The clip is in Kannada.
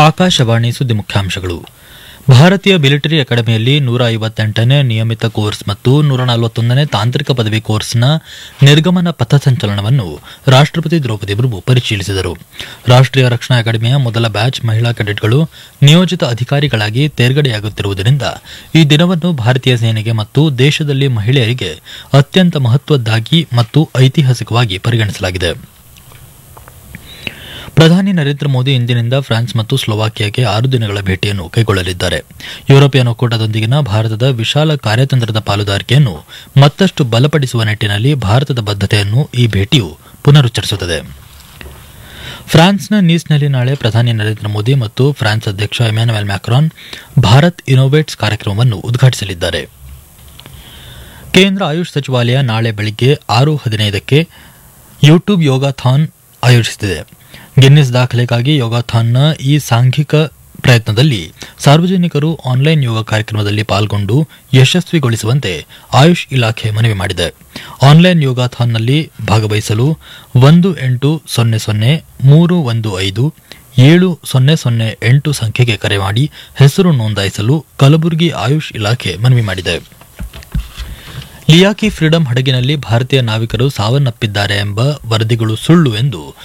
ಆಕಾಶವಾಣಿ ಸುದ್ದಿ ಮುಖ್ಯಾಂಶಗಳು ಭಾರತೀಯ ಮಿಲಿಟರಿ ಅಕಾಡೆಮಿಯಲ್ಲಿ ನೂರ ಐವತ್ತೆಂಟನೇ ನಿಯಮಿತ ಕೋರ್ಸ್ ಮತ್ತು ನೂರ ನಲವತ್ತೊಂದನೇ ತಾಂತ್ರಿಕ ಪದವಿ ಕೋರ್ಸ್ನ ನಿರ್ಗಮನ ಪಥಸಂಚಲನವನ್ನು ರಾಷ್ಟಪತಿ ದ್ರೌಪದಿ ಮುರ್ಮು ಪರಿಶೀಲಿಸಿದರು ರಾಷ್ಟೀಯ ರಕ್ಷಣಾ ಅಕಾಡೆಮಿಯ ಮೊದಲ ಬ್ಯಾಚ್ ಮಹಿಳಾ ಕೆಡೆಟ್ಗಳು ನಿಯೋಜಿತ ಅಧಿಕಾರಿಗಳಾಗಿ ತೇರ್ಗಡೆಯಾಗುತ್ತಿರುವುದರಿಂದ ಈ ದಿನವನ್ನು ಭಾರತೀಯ ಸೇನೆಗೆ ಮತ್ತು ದೇಶದಲ್ಲಿ ಮಹಿಳೆಯರಿಗೆ ಅತ್ಯಂತ ಮಹತ್ವದ್ದಾಗಿ ಮತ್ತು ಐತಿಹಾಸಿಕವಾಗಿ ಪರಿಗಣಿಸಲಾಗಿದೆ ಪ್ರಧಾನಿ ನರೇಂದ್ರ ಮೋದಿ ಇಂದಿನಿಂದ ಫ್ರಾನ್ಸ್ ಮತ್ತು ಸ್ಲೋವಾಕಿಯಾಗೆ ಆರು ದಿನಗಳ ಭೇಟಿಯನ್ನು ಕೈಗೊಳ್ಳಲಿದ್ದಾರೆ ಯುರೋಪಿಯನ್ ಒಕ್ಕೂಟದೊಂದಿಗಿನ ಭಾರತದ ವಿಶಾಲ ಕಾರ್ಯತಂತ್ರದ ಪಾಲುದಾರಿಕೆಯನ್ನು ಮತ್ತಷ್ಟು ಬಲಪಡಿಸುವ ನಿಟ್ಟಿನಲ್ಲಿ ಭಾರತದ ಬದ್ಧತೆಯನ್ನು ಈ ಭೇಟಿಯು ಪುನರುಚ್ಚರಿಸುತ್ತದೆ ಫ್ರಾನ್ಸ್ನ ನೀಸ್ನಲ್ಲಿ ನಾಳೆ ಪ್ರಧಾನಿ ನರೇಂದ್ರ ಮೋದಿ ಮತ್ತು ಫ್ರಾನ್ಸ್ ಅಧ್ಯಕ್ಷ ಇಮ್ಯಾನುವೆಲ್ ಮ್ಯಾಕ್ರಾನ್ ಭಾರತ್ ಇನೋವೇಟ್ಸ್ ಕಾರ್ಯಕ್ರಮವನ್ನು ಉದ್ಘಾಟಿಸಲಿದ್ದಾರೆ ಕೇಂದ್ರ ಆಯುಷ್ ಸಚಿವಾಲಯ ನಾಳೆ ಬೆಳಿಗ್ಗೆ ಆರು ಹದಿನೈದಕ್ಕೆ ಯೂಟ್ಯೂಬ್ ಯೋಗಾಥಾನ್ ಆಯೋಜಿಸುತ್ತಿದೆ ಗಿನ್ನಿಸ್ ದಾಖಲೆಗಾಗಿ ಯೋಗಾಥಾನ್ನ ಈ ಸಾಂಘಿಕ ಪ್ರಯತ್ನದಲ್ಲಿ ಸಾರ್ವಜನಿಕರು ಆನ್ಲೈನ್ ಯೋಗ ಕಾರ್ಯಕ್ರಮದಲ್ಲಿ ಪಾಲ್ಗೊಂಡು ಯಶಸ್ವಿಗೊಳಿಸುವಂತೆ ಆಯುಷ್ ಇಲಾಖೆ ಮನವಿ ಮಾಡಿದೆ ಆನ್ಲೈನ್ ಯೋಗಾಥಾನ್ನಲ್ಲಿ ಭಾಗವಹಿಸಲು ಒಂದು ಎಂಟು ಸೊನ್ನೆ ಸೊನ್ನೆ ಮೂರು ಒಂದು ಐದು ಏಳು ಸೊನ್ನೆ ಸೊನ್ನೆ ಎಂಟು ಸಂಖ್ಯೆಗೆ ಕರೆ ಮಾಡಿ ಹೆಸರು ನೋಂದಾಯಿಸಲು ಕಲಬುರಗಿ ಆಯುಷ್ ಇಲಾಖೆ ಮನವಿ ಮಾಡಿದೆ ಲಿಯಾಕಿ ಫ್ರೀಡಂ ಹಡಗಿನಲ್ಲಿ ಭಾರತೀಯ ನಾವಿಕರು ಸಾವನ್ನಪ್ಪಿದ್ದಾರೆ ಎಂಬ ವರದಿಗಳು ಸುಳ್ಳು ಎಂದು